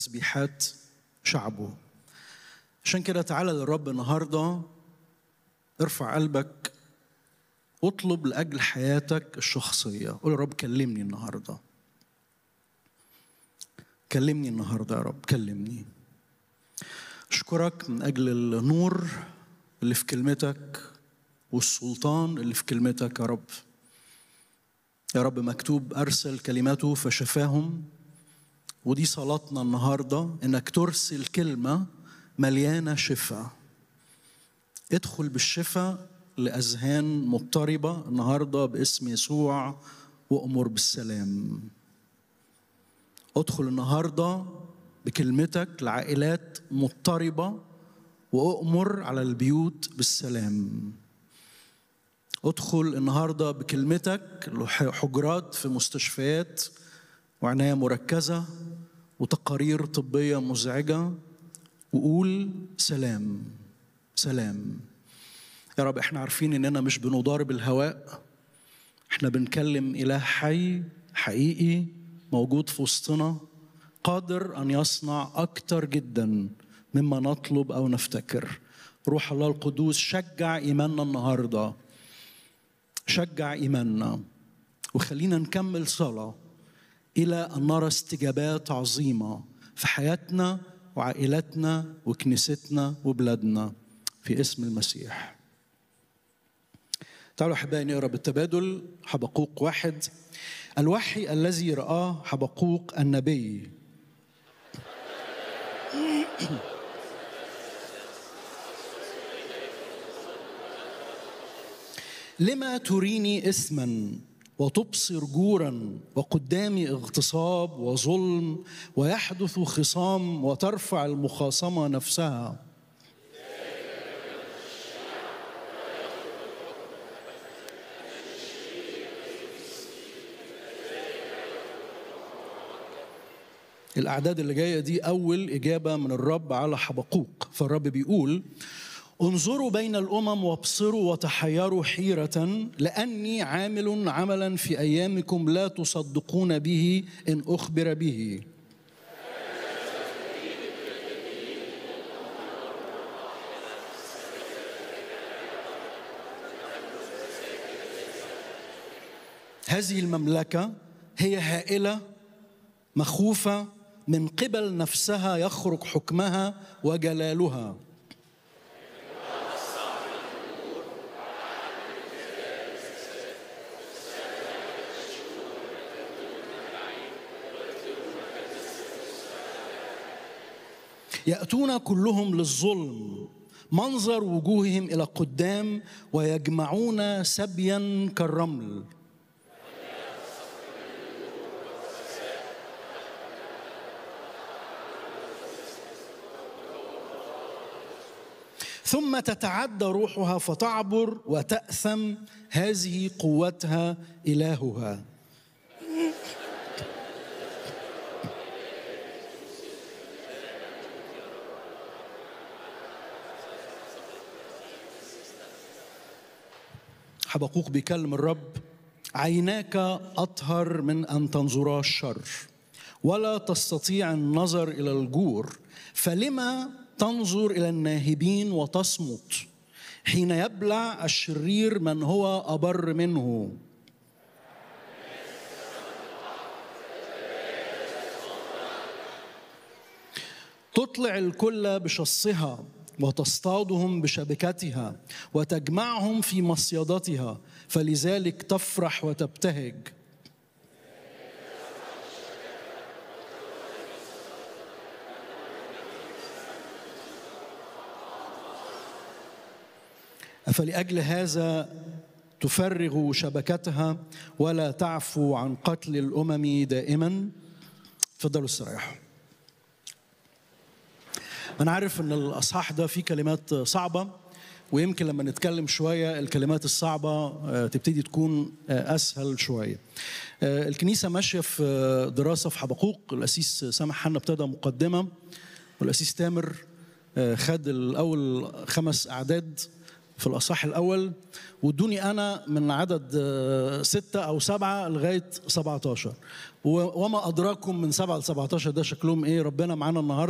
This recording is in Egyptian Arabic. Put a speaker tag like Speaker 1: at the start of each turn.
Speaker 1: تسبيحات شعبه عشان كده تعالى للرب النهارده ارفع قلبك واطلب لاجل حياتك الشخصيه قول يا رب كلمني النهارده كلمني النهارده يا رب كلمني اشكرك من اجل النور اللي في كلمتك والسلطان اللي في كلمتك يا رب يا رب مكتوب ارسل كلمته فشفاهم ودي صلاتنا النهارده انك ترسل كلمه مليانه شفاء ادخل بالشفاء لاذهان مضطربه النهارده باسم يسوع وامر بالسلام ادخل النهارده بكلمتك لعائلات مضطربه وأؤمر على البيوت بالسلام ادخل النهارده بكلمتك لحجرات في مستشفيات وعنايه مركزه وتقارير طبيه مزعجه وقول سلام سلام يا رب احنا عارفين اننا مش بنضارب الهواء احنا بنكلم اله حي حقيقي موجود في وسطنا قادر ان يصنع اكتر جدا مما نطلب او نفتكر روح الله القدوس شجع ايماننا النهارده شجع ايماننا وخلينا نكمل صلاه الى ان نرى استجابات عظيمه في حياتنا وعائلتنا وكنيستنا وبلادنا في اسم المسيح تعالوا احبائي نقرا بالتبادل حبقوق واحد الوحي الذي رآه حبقوق النبي لما تريني اسما وتبصر جورا وقدامي اغتصاب وظلم ويحدث خصام وترفع المخاصمه نفسها الأعداد اللي جاية دي أول إجابة من الرب على حبقوق فالرب بيقول انظروا بين الامم وابصروا وتحيروا حيره لاني عامل عملا في ايامكم لا تصدقون به ان اخبر به هذه المملكه هي هائله مخوفه من قبل نفسها يخرج حكمها وجلالها يأتون كلهم للظلم منظر وجوههم إلى قدام ويجمعون سبيا كالرمل ثم تتعدى روحها فتعبر وتأثم هذه قوتها إلهها حبقوق بيكلم الرب عيناك أطهر من أن تنظرا الشر ولا تستطيع النظر إلى الجور فلما تنظر إلى الناهبين وتصمت حين يبلع الشرير من هو أبر منه تطلع الكل بشصها وتصطادهم بشبكتها وتجمعهم في مصيدتها فلذلك تفرح وتبتهج فلأجل هذا تفرغ شبكتها ولا تعفو عن قتل الأمم دائما تفضلوا استريحوا أنا عارف إن الأصحاح ده فيه كلمات صعبة ويمكن لما نتكلم شوية الكلمات الصعبة تبتدي تكون أسهل شوية. الكنيسة ماشية في دراسة في حبقوق، الأسيس سامح حنا ابتدى مقدمة والأسيس تامر خد الأول خمس أعداد في الأصح الأول وادوني أنا من عدد آه، ستة أو سبعة لغاية 17 و- وما أدراكم من سبعة ل 17 ده شكلهم إيه ربنا معانا النهاردة